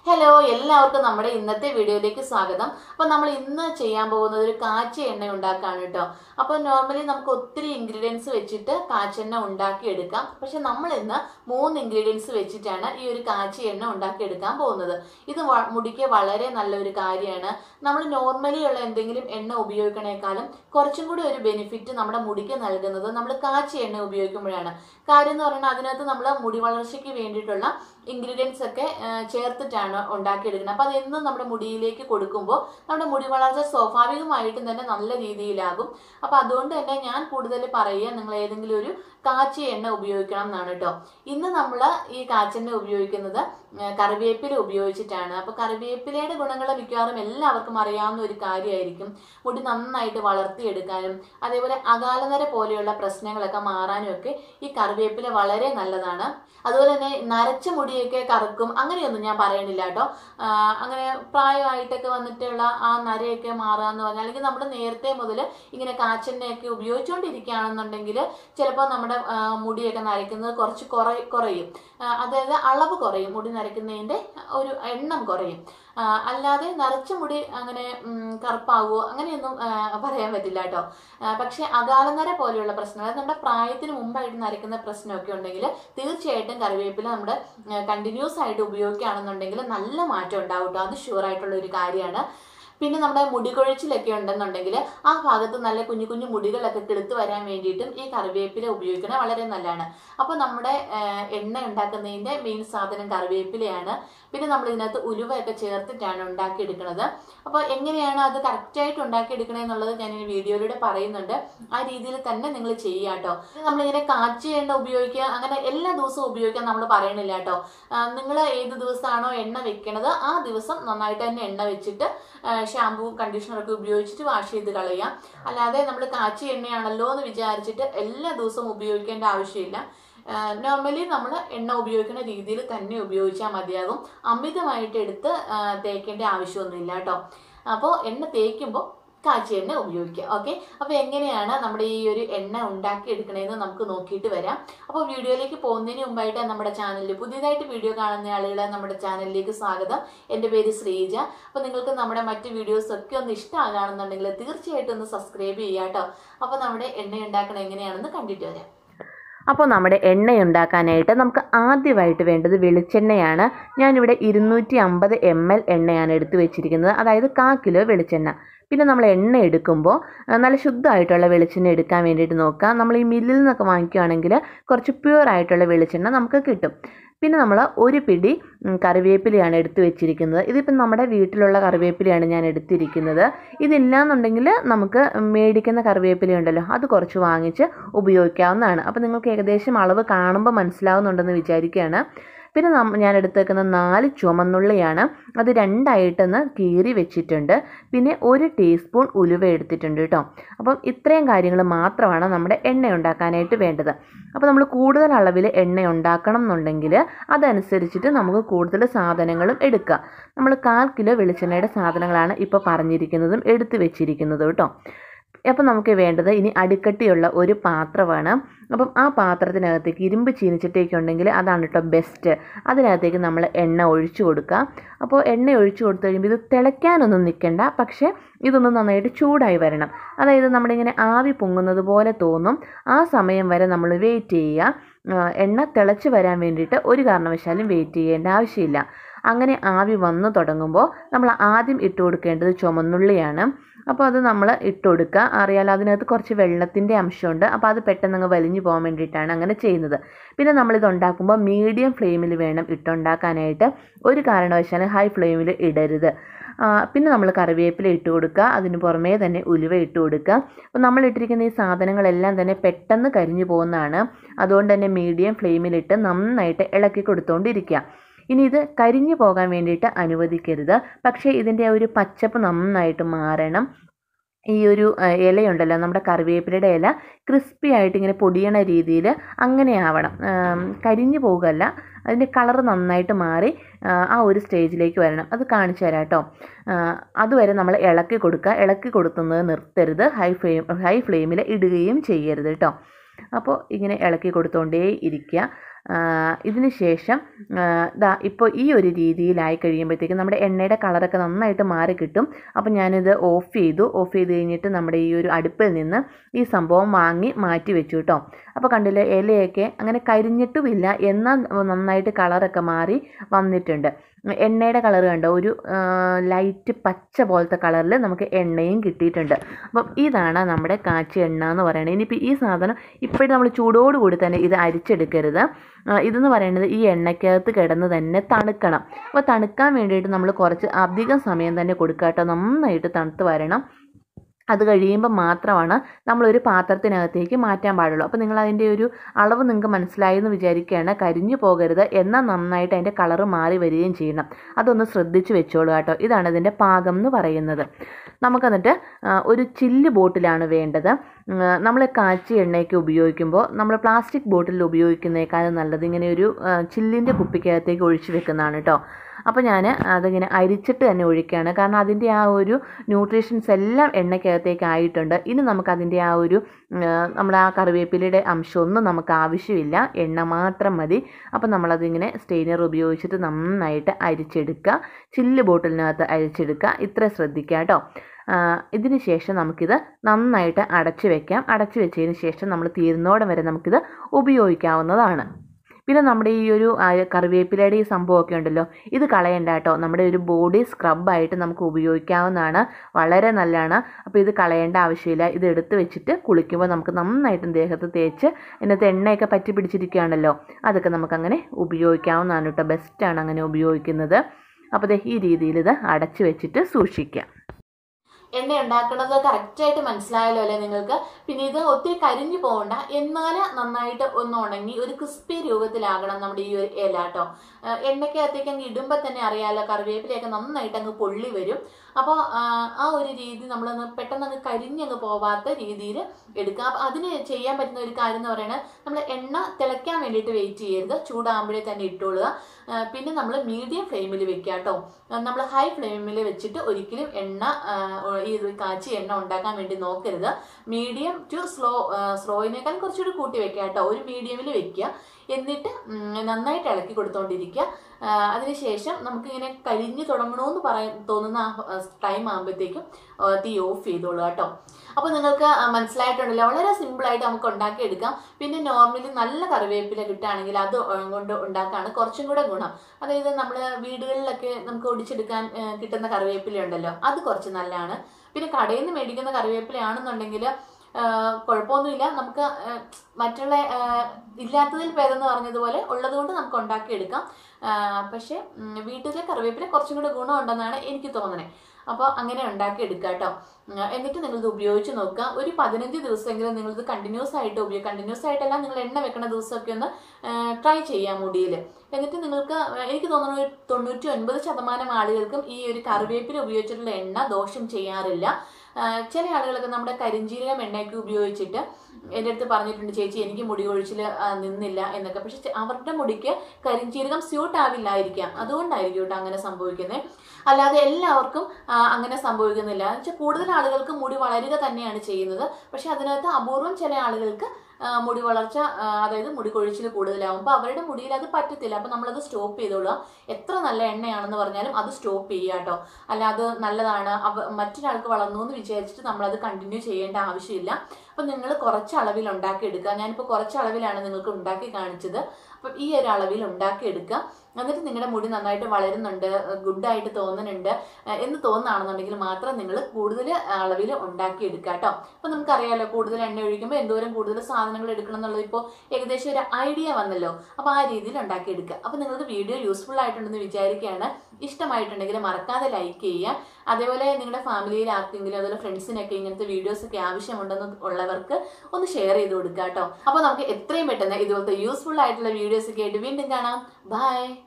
hello എല്ലാവർക്കും നമ്മുടെ ഇന്നത്തെ വീഡിയോയിലേക്ക് സ്വാഗതം അപ്പോൾ നമ്മൾ ഇന്ന് ചെയ്യാൻ പോകുന്നത് ഒരു കാച്ചി എണ്ണ ഉണ്ടാക്കാണ് കേട്ടോ അപ്പോൾ നോർമലി നമുക്ക് ഒത്തിരി ഇൻഗ്രീഡിയൻസ് വെച്ചിട്ട് കാച്ചെണ്ണ ഉണ്ടാക്കി എടുക്കാം പക്ഷെ നമ്മൾ ഇന്ന് മൂന്ന് ഇൻഗ്രീഡിയൻസ് വെച്ചിട്ടാണ് ഈ ഒരു കാച്ചി എണ്ണ ഉണ്ടാക്കി എടുക്കാൻ പോകുന്നത് ഇത് വ- മുടിക്ക് വളരെ നല്ലൊരു കാര്യമാണ് നമ്മൾ നോർമലി ഉള്ള എന്തെങ്കിലും എണ്ണ ഉപയോഗിക്കണേക്കാളും കുറച്ചും കൂടി ഒരു ബെനിഫിറ്റ് നമ്മുടെ മുടിക്ക് നൽകുന്നത് നമ്മൾ കാച്ചി എണ്ണ ഉപയോഗിക്കുമ്പോഴാണ് കാര്യം എന്ന് പറയുന്നത് അതിനകത്ത് നമ്മൾ മുടി വളർച്ചയ്ക്ക് വേണ്ടിയിട്ടുള്ള ഇൻഗ്രീഡിയൻസ് ഒക്കെ ആ, ചേർത്തിട്ടാണ് ഉണ്ടാക്കിയെടുക്കുന്നത് അപ്പോൾ അതെന്നും നമ്മുടെ മുടിയിലേക്ക് കൊടുക്കുമ്പോൾ നമ്മുടെ മുടി വളർച്ച സ്വാഭാവികമായിട്ടും തന്നെ നല്ല രീതിയിലാകും അപ്പോൾ അതുകൊണ്ട് തന്നെ ഞാൻ കൂടുതൽ പറയുക നിങ്ങൾ ഏതെങ്കിലും ഒരു കാച്ചി എണ്ണ ഉപയോഗിക്കണം എന്നാണ് കേട്ടോ ഇന്ന് നമ്മൾ ഈ കാച്ചെണ്ണ ഉപയോഗിക്കുന്നത് ആ, കറിവേപ്പില ഉപയോഗിച്ചിട്ടാണ് അപ്പോൾ കറിവേപ്പിലയുടെ ഗുണങ്ങൾ മിക്കവാറും എല്ലാവർക്കും അറിയാവുന്ന ഒരു കാര്യമായിരിക്കും മുടി നന്നായിട്ട് വളർത്തിയെടുക്കാനും അതേപോലെ അകാലനര പോലെയുള്ള പ്രശ്നങ്ങളൊക്കെ മാറാനും ഒക്കെ ഈ കറിവേപ്പില വളരെ നല്ലതാണ് അതുപോലെ തന്നെ നരച്ച മുടിയൊക്കെ കറുക്കും അങ്ങനെയൊന്നും ഞാൻ പറയണില്ല കേട്ടോ ആ, അങ്ങനെ പ്രായമായിട്ടൊക്കെ വന്നിട്ടുള്ള ആ നരയൊക്കെ മാറുക എന്ന് പറഞ്ഞാൽ അല്ലെങ്കിൽ നമ്മൾ നേരത്തെ മുതൽ ഇങ്ങനെ കാച്ചെണ്ണയൊക്കെ ഉപയോഗിച്ചുകൊണ്ടിരിക്കുകയാണെന്നുണ്ടെങ്കിൽ ചിലപ്പോൾ നമ്മുടെ ആ, മുടിയൊക്കെ നരയ്ക്കുന്നത് കുറച്ച് കുറ കുറയും ആ, അതായത് അളവ് കുറയും മുടി നരയ്ക്കുന്നതിൻ്റെ ഒരു എണ്ണം കുറയും ആ, അല്ലാതെ നരച്ച മുടി അങ്ങനെ ഉം, കറുപ്പാകുമോ അങ്ങനെയൊന്നും ആ, പറയാൻ പറ്റില്ല കേട്ടോ ആ, പക്ഷേ അകാലനര പോലെയുള്ള പ്രശ്നങ്ങൾ അതായത് നമ്മുടെ പ്രായത്തിന് മുമ്പായിട്ട് നരയ്ക്കുന്ന പ്രശ്നമൊക്കെ ഉണ്ടെങ്കിൽ തീർച്ചയായിട്ടും കറിവേപ്പില നമ്മുടെ കണ്ടിന്യൂസ് ആയിട്ട് ഉപയോഗിക്കുകയാണെന്നുണ്ടെങ്കിൽ നല്ല മാറ്റം ഉണ്ടാവും കേട്ടോ അത് ഷുവർ ആയിട്ടുള്ള ഒരു കാര്യമാണ് പിന്നെ നമ്മുടെ മുടി കൊഴിച്ചിലൊക്കെ ഉണ്ടെന്നുണ്ടെങ്കിൽ ആ ഭാഗത്ത് നല്ല കുഞ്ഞു കുഞ്ഞു മുടികളൊക്കെ കിളുത്ത് വരാൻ വേണ്ടിയിട്ടും ഈ കറിവേപ്പില ഉപയോഗിക്കുന്നത് വളരെ നല്ലതാണ് അപ്പോൾ നമ്മുടെ ആ, എണ്ണ ഉണ്ടാക്കുന്നതിൻ്റെ മെയിൻ സാധനം കറിവേപ്പിലയാണ് പിന്നെ നമ്മൾ ഇതിനകത്ത് ഉലുവയൊക്കെ ചേർത്തിട്ടാണ് ഉണ്ടാക്കിയെടുക്കുന്നത് അപ്പോൾ എങ്ങനെയാണ് അത് കറക്റ്റായിട്ട് ഉണ്ടാക്കിയെടുക്കണേ എന്നുള്ളത് ഞാൻ ഈ വീഡിയോയിലൂടെ പറയുന്നുണ്ട് ആ രീതിയിൽ തന്നെ നിങ്ങൾ ചെയ്യുക കേട്ടോ നമ്മളിങ്ങനെ കാച്ചി എണ്ണ ഉപയോഗിക്കുക അങ്ങനെ എല്ലാ ദിവസവും ഉപയോഗിക്കാൻ നമ്മൾ പറയണില്ല കേട്ടോ നിങ്ങൾ ഏത് ദിവസമാണോ എണ്ണ വെക്കണത് ആ ദിവസം നന്നായിട്ട് തന്നെ എണ്ണ വെച്ചിട്ട് ഷാമ്പൂ കണ്ടീഷണറൊക്കെ ഉപയോഗിച്ചിട്ട് വാഷ് ചെയ്ത് കളയാം അല്ലാതെ നമ്മൾ കാച്ചി എണ്ണയാണല്ലോ എന്ന് വിചാരിച്ചിട്ട് എല്ലാ ദിവസവും ഉപയോഗിക്കേണ്ട ആവശ്യമില്ല നോർമലി നമ്മൾ എണ്ണ ഉപയോഗിക്കുന്ന രീതിയിൽ തന്നെ ഉപയോഗിച്ചാൽ മതിയാകും അമിതമായിട്ട് എടുത്ത് ആ, തേക്കേണ്ട ആവശ്യമൊന്നുമില്ല കേട്ടോ അപ്പോൾ എണ്ണ തേക്കുമ്പോൾ കാച്ചി എണ്ണ ഉപയോഗിക്കുക ഓക്കെ അപ്പോൾ എങ്ങനെയാണ് നമ്മുടെ ഈ ഒരു എണ്ണ ഉണ്ടാക്കി എടുക്കണതെന്ന് നമുക്ക് നോക്കിയിട്ട് വരാം അപ്പോൾ വീഡിയോയിലേക്ക് പോകുന്നതിന് മുമ്പായിട്ട് നമ്മുടെ ചാനലിൽ പുതിയതായിട്ട് വീഡിയോ കാണുന്ന ആളുകളെ നമ്മുടെ ചാനലിലേക്ക് സ്വാഗതം എൻ്റെ പേര് ശ്രീജ അപ്പോൾ നിങ്ങൾക്ക് നമ്മുടെ മറ്റ് വീഡിയോസ് ഒക്കെ ഒന്ന് ഇഷ്ടമാകുകയാണെന്നുണ്ടെങ്കിൽ തീർച്ചയായിട്ടും ഒന്ന് സബ്സ്ക്രൈബ് ചെയ്യുക കേട്ടോ അപ്പോൾ നമ്മുടെ എണ്ണ ഉണ്ടാക്കണം എങ്ങനെയാണെന്ന് കണ്ടിട്ട് വരാം അപ്പോൾ നമ്മുടെ എണ്ണ ഉണ്ടാക്കാനായിട്ട് നമുക്ക് ആദ്യമായിട്ട് വേണ്ടത് വെളിച്ചെണ്ണയാണ് ഞാനിവിടെ ഇരുന്നൂറ്റി അമ്പത് എം എൽ എണ്ണയാണ് എടുത്തു വെച്ചിരിക്കുന്നത് അതായത് കാ കിലോ വെളിച്ചെണ്ണ പിന്നെ നമ്മൾ എണ്ണ എടുക്കുമ്പോൾ ആ, നല്ല ശുദ്ധമായിട്ടുള്ള വെളിച്ചെണ്ണ എടുക്കാൻ വേണ്ടിയിട്ട് നോക്കുക നമ്മൾ ഈ മില്ലിൽ നിന്നൊക്കെ വാങ്ങിക്കുകയാണെങ്കിൽ കുറച്ച് പ്യുവർ ആയിട്ടുള്ള വെളിച്ചെണ്ണ നമുക്ക് കിട്ടും പിന്നെ നമ്മൾ ഒരു പിടി ഉം, കറിവേപ്പിലയാണ് എടുത്തു വെച്ചിരിക്കുന്നത് ഇതിപ്പം നമ്മുടെ വീട്ടിലുള്ള കറിവേപ്പിലയാണ് ഞാൻ എടുത്തിരിക്കുന്നത് ഇതില്ലാന്നുണ്ടെങ്കിൽ നമുക്ക് മേടിക്കുന്ന കറിവേപ്പില ഉണ്ടല്ലോ അത് കുറച്ച് വാങ്ങിച്ച് ഉപയോഗിക്കാവുന്നതാണ് അപ്പോൾ നിങ്ങൾക്ക് ഏകദേശം അളവ് കാണുമ്പോൾ മനസ്സിലാവുന്നുണ്ടെന്ന് വിചാരിക്കുകയാണ് പിന്നെ നമ്മ ഞാൻ എടുത്തേക്കുന്ന നാല് ചുമന്നുള്ളിയാണ് അത് രണ്ടായിട്ടൊന്ന് കീറി വെച്ചിട്ടുണ്ട് പിന്നെ ഒരു ടീസ്പൂൺ ഉലുവ എടുത്തിട്ടുണ്ട് കേട്ടോ അപ്പം ഇത്രയും കാര്യങ്ങൾ മാത്രമാണ് നമ്മുടെ എണ്ണ ഉണ്ടാക്കാനായിട്ട് വേണ്ടത് അപ്പോൾ നമ്മൾ കൂടുതൽ അളവിൽ എണ്ണ ഉണ്ടാക്കണം എന്നുണ്ടെങ്കിൽ അതനുസരിച്ചിട്ട് നമുക്ക് കൂടുതൽ സാധനങ്ങളും എടുക്കുക നമ്മൾ കാൽ കിലോ വെളിച്ചെണ്ണയുടെ സാധനങ്ങളാണ് ഇപ്പോൾ പറഞ്ഞിരിക്കുന്നതും എടുത്തു വെച്ചിരിക്കുന്നതും കേട്ടോ അപ്പം നമുക്ക് വേണ്ടത് ഇനി അടിക്കട്ടിയുള്ള ഒരു പാത്രമാണ് അപ്പം ആ പാത്രത്തിനകത്തേക്ക് ഇരുമ്പ് ചീനിച്ചട്ടയൊക്കെ ഉണ്ടെങ്കിൽ അതാണ് കേട്ടോ ബെസ്റ്റ് അതിനകത്തേക്ക് നമ്മൾ എണ്ണ ഒഴിച്ചു കൊടുക്കുക അപ്പോൾ എണ്ണ ഒഴിച്ചു കൊടുത്തു കഴിയുമ്പോൾ ഇത് തിളയ്ക്കാനൊന്നും നിൽക്കണ്ട പക്ഷേ ഇതൊന്ന് നന്നായിട്ട് ചൂടായി വരണം അതായത് നമ്മളിങ്ങനെ ആവി പൊങ്ങുന്നത് പോലെ തോന്നും ആ സമയം വരെ നമ്മൾ വെയിറ്റ് ചെയ്യുക ആ, എണ്ണ തിളച്ച് വരാൻ വേണ്ടിയിട്ട് ഒരു കാരണവശാലും വെയിറ്റ് ചെയ്യേണ്ട ആവശ്യമില്ല അങ്ങനെ ആവി വന്നു തുടങ്ങുമ്പോൾ നമ്മൾ ആദ്യം ഇട്ട് കൊടുക്കേണ്ടത് ചുമന്നുള്ളിയാണ് അപ്പോൾ അത് നമ്മൾ ഇട്ട് കൊടുക്കുക അറിയാലോ അതിനകത്ത് കുറച്ച് വെള്ളത്തിൻ്റെ അംശമുണ്ട് അപ്പോൾ അത് പെട്ടെന്ന് അങ്ങ് വലിഞ്ഞു പോകാൻ വേണ്ടിയിട്ടാണ് അങ്ങനെ ചെയ്യുന്നത് പിന്നെ നമ്മളിത് ഉണ്ടാക്കുമ്പോൾ മീഡിയം ഫ്ലെയിമിൽ വേണം ഇട്ടുണ്ടാക്കാനായിട്ട് ഒരു കാരണവശാലും ഹൈ ഫ്ലെയിമിൽ ഇടരുത് ആ, പിന്നെ നമ്മൾ കറിവേപ്പില ഇട്ട് കൊടുക്കുക അതിന് പുറമേ തന്നെ ഉലുവ ഇട്ട് കൊടുക്കുക അപ്പോൾ നമ്മൾ ഇട്ടിരിക്കുന്ന ഈ സാധനങ്ങളെല്ലാം തന്നെ പെട്ടെന്ന് കരിഞ്ഞു പോകുന്നതാണ് അതുകൊണ്ട് തന്നെ മീഡിയം ഫ്ലെയിമിലിട്ട് നന്നായിട്ട് ഇളക്കി കൊടുത്തുകൊണ്ടിരിക്കുക ഇനി ഇത് കരിഞ്ഞു പോകാൻ വേണ്ടിയിട്ട് അനുവദിക്കരുത് പക്ഷേ ഇതിൻ്റെ ആ ഒരു പച്ചപ്പ് നന്നായിട്ട് മാറണം ഈ ഒരു ആ, ഇലയുണ്ടല്ലോ നമ്മുടെ കറിവേപ്പിലയുടെ ഇല ക്രിസ്പി ആയിട്ട് ഇങ്ങനെ പൊടിയണ രീതിയിൽ അങ്ങനെ ആവണം ആം, കരിഞ്ഞു പോകുകയല്ല അതിൻ്റെ കളറ് നന്നായിട്ട് മാറി ആ, ആ ഒരു സ്റ്റേജിലേക്ക് വരണം അത് കാണിച്ചു തരാം കേട്ടോ അതുവരെ നമ്മൾ ഇളക്കി കൊടുക്കുക ഇളക്കി കൊടുക്കുന്നത് നിർത്തരുത് ഹൈ ഫ്ലെയിം ഹൈ ഫ്ലെയിമിൽ ഇടുകയും ചെയ്യരുത് കേട്ടോ അപ്പോൾ ഇങ്ങനെ ഇളക്കി കൊടുത്തുകൊണ്ടേ ഇരിക്കുക ഇതിന് ശേഷം ദാ ഇപ്പോൾ ഈ ഒരു രീതിയിലായി കഴിയുമ്പോഴത്തേക്കും നമ്മുടെ എണ്ണയുടെ കളറൊക്കെ നന്നായിട്ട് മാറി കിട്ടും അപ്പോൾ ഞാനിത് ഓഫ് ചെയ്തു ഓഫ് ചെയ്ത് കഴിഞ്ഞിട്ട് നമ്മുടെ ഈ ഒരു അടുപ്പിൽ നിന്ന് ഈ സംഭവം വാങ്ങി മാറ്റി വെച്ചു കേട്ടോ അപ്പോൾ കണ്ടില്ലേ ഇലയൊക്കെ അങ്ങനെ കരിഞ്ഞിട്ടുമില്ല എന്നാൽ നന്നായിട്ട് കളറൊക്കെ മാറി വന്നിട്ടുണ്ട് എണ്ണയുടെ കളർ കണ്ടോ ഒരു ലൈറ്റ് പച്ച പോലത്തെ കളറിൽ നമുക്ക് എണ്ണയും കിട്ടിയിട്ടുണ്ട് അപ്പം ഇതാണ് നമ്മുടെ കാച്ചി എണ്ണ എന്ന് പറയുന്നത് ഇനിയിപ്പോൾ ഈ സാധനം ഇപ്പോഴും നമ്മൾ ചൂടോടുകൂടി തന്നെ ഇത് അരിച്ചെടുക്കരുത് ഇതെന്ന് പറയുന്നത് ഈ എണ്ണയ്ക്കകത്ത് കിടന്ന് തന്നെ തണുക്കണം അപ്പോൾ തണുക്കാൻ വേണ്ടിയിട്ട് നമ്മൾ കുറച്ച് അധികം സമയം തന്നെ കൊടുക്കുക കേട്ടോ നന്നായിട്ട് തണുത്ത് വരണം അത് കഴിയുമ്പോൾ മാത്രമാണ് നമ്മളൊരു പാത്രത്തിനകത്തേക്ക് മാറ്റാൻ പാടുള്ളൂ അപ്പോൾ നിങ്ങൾ അതിൻ്റെ ഒരു അളവ് നിങ്ങൾക്ക് മനസ്സിലായി എന്ന് വിചാരിക്കുകയാണ് കരിഞ്ഞു പോകരുത് എന്നാൽ നന്നായിട്ട് അതിൻ്റെ കളറ് മാറി വരികയും ചെയ്യണം അതൊന്ന് ശ്രദ്ധിച്ച് വെച്ചോളൂ കേട്ടോ ഇതാണ് ഇതിൻ്റെ പാകം എന്ന് പറയുന്നത് നമുക്കെന്നിട്ട് ഒരു ചില്ല് ബോട്ടിലാണ് വേണ്ടത് നമ്മൾ കാച്ചി എണ്ണയൊക്കെ ഉപയോഗിക്കുമ്പോൾ നമ്മൾ പ്ലാസ്റ്റിക് ബോട്ടിൽ ഉപയോഗിക്കുന്നേക്കാളും നല്ലത് ഇങ്ങനെ ഒരു ചില്ലിൻ്റെ കുപ്പിക്കകത്തേക്ക് ഒഴിച്ച് വെക്കുന്നതാണ് കേട്ടോ അപ്പോൾ ഞാൻ അതിങ്ങനെ അരിച്ചിട്ട് തന്നെ ഒഴിക്കുകയാണ് കാരണം അതിൻ്റെ ആ ഒരു ന്യൂട്രീഷൻസ് എല്ലാം എണ്ണയ്ക്കകത്തേക്ക് ആയിട്ടുണ്ട് ഇനി നമുക്കതിൻ്റെ ആ ഒരു നമ്മുടെ ആ കറിവേപ്പിലയുടെ അംശമൊന്നും നമുക്ക് ആവശ്യമില്ല എണ്ണ മാത്രം മതി അപ്പോൾ നമ്മളതിങ്ങനെ സ്റ്റെയിനർ ഉപയോഗിച്ചിട്ട് നന്നായിട്ട് അരിച്ചെടുക്കുക ചില്ല് ബോട്ടിലിനകത്ത് അരിച്ചെടുക്കുക ഇത്ര ശ്രദ്ധിക്കുക കേട്ടോ ഇതിന് ശേഷം നമുക്കിത് നന്നായിട്ട് അടച്ചു വെക്കാം അടച്ചു വെച്ചതിന് ശേഷം നമ്മൾ തീരുന്നോടം വരെ നമുക്കിത് ഉപയോഗിക്കാവുന്നതാണ് പിന്നെ നമ്മുടെ ഈ ഒരു കറിവേപ്പിലയുടെ ഈ സംഭവമൊക്കെ ഉണ്ടല്ലോ ഇത് കളയണ്ട കേട്ടോ നമ്മുടെ ഒരു ബോഡി സ്ക്രബായിട്ട് നമുക്ക് ഉപയോഗിക്കാവുന്നതാണ് വളരെ നല്ലതാണ് അപ്പോൾ ഇത് കളയേണ്ട ആവശ്യമില്ല ഇത് എടുത്ത് വെച്ചിട്ട് കുളിക്കുമ്പോൾ നമുക്ക് നന്നായിട്ട് ദേഹത്ത് തേച്ച് ഇതിനകത്ത് എണ്ണയൊക്കെ പറ്റി പിടിച്ചിരിക്കുകയാണല്ലോ അതൊക്കെ നമുക്കങ്ങനെ ഉപയോഗിക്കാവുന്നതാണ് കേട്ടോ ബെസ്റ്റാണ് അങ്ങനെ ഉപയോഗിക്കുന്നത് അപ്പോൾ ഈ രീതിയിൽ ഇത് അടച്ചു വെച്ചിട്ട് സൂക്ഷിക്കാം എണ്ണ ഉണ്ടാക്കുന്നത് കറക്റ്റായിട്ട് മനസ്സിലായല്ലോ അല്ലേ നിങ്ങൾക്ക് പിന്നെ ഇത് ഒത്തിരി കരിഞ്ഞു പോകണ്ട എന്നാൽ നന്നായിട്ട് ഒന്ന് ഉണങ്ങി ഒരു ക്രിസ്പി രൂപത്തിലാകണം നമ്മുടെ ഈ ഒരു ഇല കേട്ടോ എണ്ണയ്ക്കകത്തേക്ക് അങ്ങ് ഇടുമ്പോൾ തന്നെ അറിയാമല്ലോ കറിവേപ്പിലയൊക്കെ നന്നായിട്ട് അങ്ങ് പൊള്ളി വരും അപ്പോൾ ആ ഒരു രീതി നമ്മളൊന്ന് പെട്ടെന്ന് അങ്ങ് കരിഞ്ഞങ്ങ് പോവാത്ത രീതിയിൽ എടുക്കുക അപ്പം അതിന് ചെയ്യാൻ പറ്റുന്ന ഒരു കാര്യം എന്ന് പറയുന്നത് നമ്മൾ എണ്ണ തിളയ്ക്കാൻ വേണ്ടിയിട്ട് വെയിറ്റ് ചെയ്യരുത് ചൂടാകുമ്പോഴേ തന്നെ ഇട്ടുകൊള്ളുക പിന്നെ നമ്മൾ മീഡിയം ഫ്ലെയിമിൽ വെക്കുക കേട്ടോ നമ്മൾ ഹൈ ഫ്ലെയിമിൽ വെച്ചിട്ട് ഒരിക്കലും എണ്ണ ഈ കാച്ചി എണ്ണ ഉണ്ടാക്കാൻ വേണ്ടി നോക്കരുത് മീഡിയം ടു സ്ലോ സ്ലോയിനേക്കാൾ കുറച്ചുകൂടി കൂട്ടി വെക്കുക കേട്ടോ ഒരു മീഡിയമിൽ വെക്കുക എന്നിട്ട് നന്നായിട്ട് ഇളക്കി കൊടുത്തോണ്ടിരിക്കുക അതിനുശേഷം നമുക്കിങ്ങനെ കരിഞ്ഞു തുടങ്ങണമെന്ന് പറയാൻ തോന്നുന്ന ആ ടൈം ആകുമ്പോഴത്തേക്കും തീ ഓഫ് ചെയ്തോളൂ കേട്ടോ അപ്പോൾ നിങ്ങൾക്ക് മനസ്സിലായിട്ടുണ്ടല്ലോ വളരെ സിമ്പിളായിട്ട് നമുക്ക് ഉണ്ടാക്കിയെടുക്കാം പിന്നെ നോർമലി നല്ല കറിവേപ്പില കിട്ടുകയാണെങ്കിൽ അത് കൊണ്ട് ഉണ്ടാക്കാണ് കുറച്ചും കൂടെ ഗുണം അതായത് നമ്മൾ വീടുകളിലൊക്കെ നമുക്ക് ഒടിച്ചെടുക്കാൻ കിട്ടുന്ന കറിവേപ്പില ഉണ്ടല്ലോ അത് കുറച്ച് നല്ലതാണ് പിന്നെ കടയിൽ നിന്ന് മേടിക്കുന്ന കറിവേപ്പിലയാണെന്നുണ്ടെങ്കിൽ കുഴപ്പമൊന്നുമില്ല നമുക്ക് മറ്റുള്ള ഇല്ലാത്തതിൽ ഭേദം പറഞ്ഞതുപോലെ ഉള്ളത് കൊണ്ട് നമുക്ക് ഉണ്ടാക്കിയെടുക്കാം പക്ഷേ വീട്ടിലെ കറിവേപ്പില കുറച്ചും കൂടെ ഗുണമുണ്ടെന്നാണ് എനിക്ക് തോന്നുന്നത് അപ്പോൾ അങ്ങനെ ഉണ്ടാക്കി എടുക്കുക കേട്ടോ എന്നിട്ട് നിങ്ങളിത് ഉപയോഗിച്ച് നോക്കുക ഒരു പതിനഞ്ച് ദിവസമെങ്കിലും നിങ്ങളിത് കണ്ടിന്യൂസ് ആയിട്ട് ഉപയോഗിക്കുക കണ്ടിന്യൂസ് ആയിട്ടല്ല നിങ്ങൾ എണ്ണ വെക്കുന്ന ദിവസമൊക്കെ ഒന്ന് ട്രൈ ചെയ്യാം മുടിയിൽ എന്നിട്ട് നിങ്ങൾക്ക് എനിക്ക് തോന്നുന്നു ഒരു തൊണ്ണൂറ്റി ഒൻപത് ശതമാനം ആളുകൾക്കും ഈ ഒരു കറിവേപ്പില ഉപയോഗിച്ചിട്ടുള്ള എണ്ണ ദോഷം ചെയ്യാറില്ല ചില ആളുകളൊക്കെ നമ്മുടെ കരിഞ്ചീരകം എണ്ണയൊക്കെ ഉപയോഗിച്ചിട്ട് എൻ്റെ അടുത്ത് പറഞ്ഞിട്ടുണ്ട് ചേച്ചി എനിക്ക് മുടി കൊഴിച്ചിൽ നിന്നില്ല എന്നൊക്കെ പക്ഷെ അവരുടെ മുടിക്ക് കരിഞ്ചീരകം സ്യൂട്ട് ആവില്ലായിരിക്കാം അതുകൊണ്ടായിരിക്കും കേട്ടോ അങ്ങനെ സംഭവിക്കുന്നത് അല്ലാതെ എല്ലാവർക്കും അങ്ങനെ സംഭവിക്കുന്നില്ല എന്ന് വെച്ചാൽ കൂടുതൽ ആളുകൾക്ക് മുടി വളരുക തന്നെയാണ് ചെയ്യുന്നത് പക്ഷെ അതിനകത്ത് അപൂർവം ചില ആളുകൾക്ക് മുടി വളർച്ച അതായത് മുടി കൊഴിച്ചിൽ കൂടുതലാവുമ്പോൾ അവരുടെ മുടിയിൽ അത് പറ്റത്തില്ല അപ്പം നമ്മളത് സ്റ്റോപ്പ് ചെയ്തോളുക എത്ര നല്ല എണ്ണയാണെന്ന് പറഞ്ഞാലും അത് സ്റ്റോപ്പ് ചെയ്യുക കേട്ടോ അല്ലാതെ നല്ലതാണ് അവ മറ്റൊരാൾക്ക് വളർന്നു എന്ന് വിചാരിച്ചിട്ട് നമ്മളത് കണ്ടിന്യൂ ചെയ്യേണ്ട ആവശ്യമില്ല അപ്പം നിങ്ങൾ കുറച്ച് അളവിൽ ഉണ്ടാക്കിയെടുക്കുക ഞാനിപ്പോൾ കുറച്ച് അളവിലാണ് നിങ്ങൾക്ക് ഉണ്ടാക്കി കാണിച്ചത് അപ്പം ഈ ഒരു അളവിൽ ഉണ്ടാക്കിയെടുക്കുക എന്നിട്ട് നിങ്ങളുടെ മുടി നന്നായിട്ട് വളരുന്നുണ്ട് ഗുഡായിട്ട് തോന്നുന്നുണ്ട് എന്ന് തോന്നുകയാണെന്നുണ്ടെങ്കിൽ മാത്രം നിങ്ങൾ കൂടുതൽ അളവിൽ ഉണ്ടാക്കിയെടുക്കുക കേട്ടോ അപ്പം നമുക്കറിയാലോ കൂടുതൽ എണ്ണ ഒഴിക്കുമ്പോൾ എന്തോരം കൂടുതൽ സാധനങ്ങൾ എടുക്കണം എന്നുള്ളത് ഇപ്പോൾ ഏകദേശം ഒരു ഐഡിയ വന്നല്ലോ അപ്പോൾ ആ രീതിയിൽ ഉണ്ടാക്കിയെടുക്കുക അപ്പോൾ നിങ്ങൾക്ക് വീഡിയോ യൂസ്ഫുൾ ആയിട്ടുണ്ടെന്ന് വിചാരിക്കുകയാണ് ഇഷ്ടമായിട്ടുണ്ടെങ്കിൽ മറക്കാതെ ലൈക്ക് ചെയ്യുക അതേപോലെ നിങ്ങളുടെ ഫാമിലിയിൽ ആർക്കെങ്കിലും അതുപോലെ ഫ്രണ്ട്സിനൊക്കെ ഇങ്ങനത്തെ വീഡിയോസ് ഒക്കെ ആവശ്യമുണ്ടെന്ന് ഉള്ളവർക്ക് ഒന്ന് ഷെയർ ചെയ്ത് കൊടുക്കുക കേട്ടോ അപ്പോൾ നമുക്ക് എത്രയും പെട്ടെന്ന് ഇതുപോലത്തെ യൂസ്ഫുൾ ആയിട്ടുള്ള വീഡിയോസ് ഒക്കെ ആയിട്ട് വീണ്ടും കാണാം ബൈ